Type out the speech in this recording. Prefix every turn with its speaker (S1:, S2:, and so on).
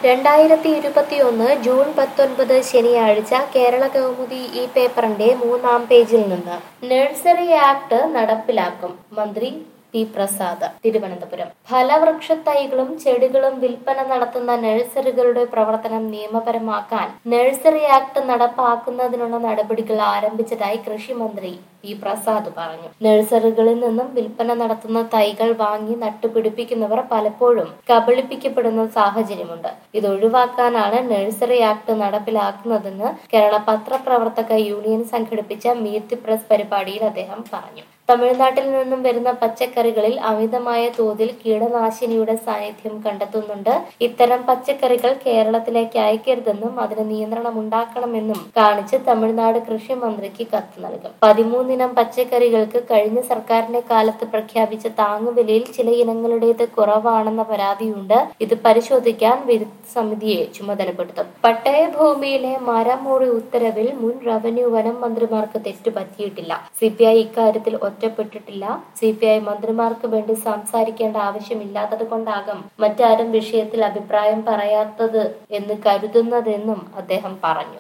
S1: രണ്ടായിരത്തി ഇരുപത്തിയൊന്ന് ജൂൺ പത്തൊൻപത് ശനിയാഴ്ച കേരള കൗമുദി ഈ പേപ്പറിന്റെ മൂന്നാം പേജിൽ നിന്ന് നഴ്സറി ആക്ട് നടപ്പിലാക്കും മന്ത്രി പി പ്രസാദ് തിരുവനന്തപുരം ഫലവൃക്ഷ തൈകളും ചെടികളും വിൽപ്പന നടത്തുന്ന നഴ്സറികളുടെ പ്രവർത്തനം നിയമപരമാക്കാൻ നഴ്സറി ആക്ട് നടപ്പാക്കുന്നതിനുള്ള നടപടികൾ ആരംഭിച്ചതായി കൃഷിമന്ത്രി പി പ്രസാദ് പറഞ്ഞു നഴ്സറികളിൽ നിന്നും വിൽപ്പന നടത്തുന്ന തൈകൾ വാങ്ങി നട്ടുപിടിപ്പിക്കുന്നവർ പലപ്പോഴും കബളിപ്പിക്കപ്പെടുന്ന സാഹചര്യമുണ്ട് ഇത് ഒഴിവാക്കാനാണ് നഴ്സറി ആക്ട് നടപ്പിലാക്കുന്നതെന്ന് കേരള പത്രപ്രവർത്തക യൂണിയൻ സംഘടിപ്പിച്ച മീറ്റ് പ്രസ് പരിപാടിയിൽ അദ്ദേഹം പറഞ്ഞു തമിഴ്നാട്ടിൽ നിന്നും വരുന്ന പച്ചക്കറികളിൽ അമിതമായ തോതിൽ കീടനാശിനിയുടെ സാന്നിധ്യം കണ്ടെത്തുന്നുണ്ട് ഇത്തരം പച്ചക്കറികൾ കേരളത്തിലേക്ക് അയക്കരുതെന്നും അതിന് നിയന്ത്രണം ഉണ്ടാക്കണമെന്നും കാണിച്ച് തമിഴ്നാട് കൃഷി മന്ത്രിക്ക് കത്ത് നൽകും പതിമൂന്നിനം പച്ചക്കറികൾക്ക് കഴിഞ്ഞ സർക്കാരിന്റെ കാലത്ത് പ്രഖ്യാപിച്ച താങ്ങുവിലയിൽ ചില ഇനങ്ങളുടേത് കുറവാണെന്ന പരാതിയുണ്ട് ഇത് പരിശോധിക്കാൻ വിരുദ്ധ സമിതിയെ ചുമതലപ്പെടുത്തും പട്ടയ ഭൂമിയിലെ മരമൂടി ഉത്തരവിൽ മുൻ റവന്യൂ വനം മന്ത്രിമാർക്ക് തെറ്റ് പറ്റിയിട്ടില്ല സിപിഐ ഇക്കാര്യത്തിൽ ഒറ്റപ്പെട്ടിട്ടില്ല സിപിഐ മന്ത്രിമാർക്ക് വേണ്ടി സംസാരിക്കേണ്ട ആവശ്യമില്ലാത്തത് കൊണ്ടാകും മറ്റാരും വിഷയത്തിൽ അഭിപ്രായം പറയാത്തത് എന്ന് കരുതുന്നതെന്നും അദ്ദേഹം പറഞ്ഞു